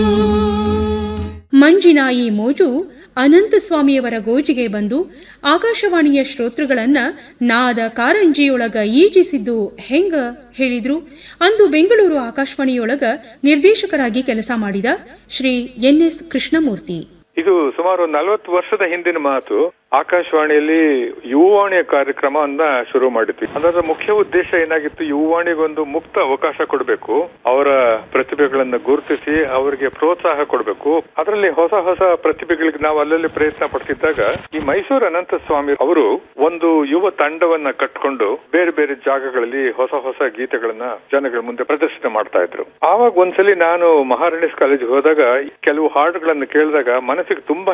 ಮಂಜಿನಾಯಿ ಮೋಜು ಅನಂತಸ್ವಾಮಿಯವರ ಗೋಜಿಗೆ ಬಂದು ಆಕಾಶವಾಣಿಯ ಶ್ರೋತೃಗಳನ್ನ ನಾದ ಕಾರಂಜಿಯೊಳಗ ಈಜಿಸಿದ್ದು ಹೆಂಗ ಹೇಳಿದ್ರು ಅಂದು ಬೆಂಗಳೂರು ಆಕಾಶವಾಣಿಯೊಳಗ ನಿರ್ದೇಶಕರಾಗಿ ಕೆಲಸ ಮಾಡಿದ ಶ್ರೀ ಎನ್ ಎಸ್ ಕೃಷ್ಣಮೂರ್ತಿ ಇದು ಸುಮಾರು ನಲವತ್ತು ವರ್ಷದ ಹಿಂದಿನ ಮಾತು ಆಕಾಶವಾಣಿಯಲ್ಲಿ ಯುವವಾಣಿಯ ಕಾರ್ಯಕ್ರಮವನ್ನ ಶುರು ಮಾಡಿದ್ವಿ ಅದರ ಮುಖ್ಯ ಉದ್ದೇಶ ಏನಾಗಿತ್ತು ಯುವವಾಣಿಗೊಂದು ಮುಕ್ತ ಅವಕಾಶ ಕೊಡಬೇಕು ಅವರ ಪ್ರತಿಭೆಗಳನ್ನ ಗುರುತಿಸಿ ಅವರಿಗೆ ಪ್ರೋತ್ಸಾಹ ಕೊಡಬೇಕು ಅದರಲ್ಲಿ ಹೊಸ ಹೊಸ ಪ್ರತಿಭೆಗಳಿಗೆ ನಾವು ಅಲ್ಲಲ್ಲಿ ಪ್ರಯತ್ನ ಪಡ್ತಿದ್ದಾಗ ಈ ಮೈಸೂರು ಅನಂತ ಸ್ವಾಮಿ ಅವರು ಒಂದು ಯುವ ತಂಡವನ್ನ ಕಟ್ಕೊಂಡು ಬೇರೆ ಬೇರೆ ಜಾಗಗಳಲ್ಲಿ ಹೊಸ ಹೊಸ ಗೀತೆಗಳನ್ನ ಜನಗಳ ಮುಂದೆ ಪ್ರದರ್ಶನ ಮಾಡ್ತಾ ಇದ್ರು ಆವಾಗ ಒಂದ್ಸಲಿ ನಾನು ಮಹಾರಾಣಿಸ್ ಕಾಲೇಜ್ ಹೋದಾಗ ಕೆಲವು ಹಾಡುಗಳನ್ನ ಕೇಳಿದಾಗ ಮನಸ್ಸಿಗೆ ತುಂಬಾ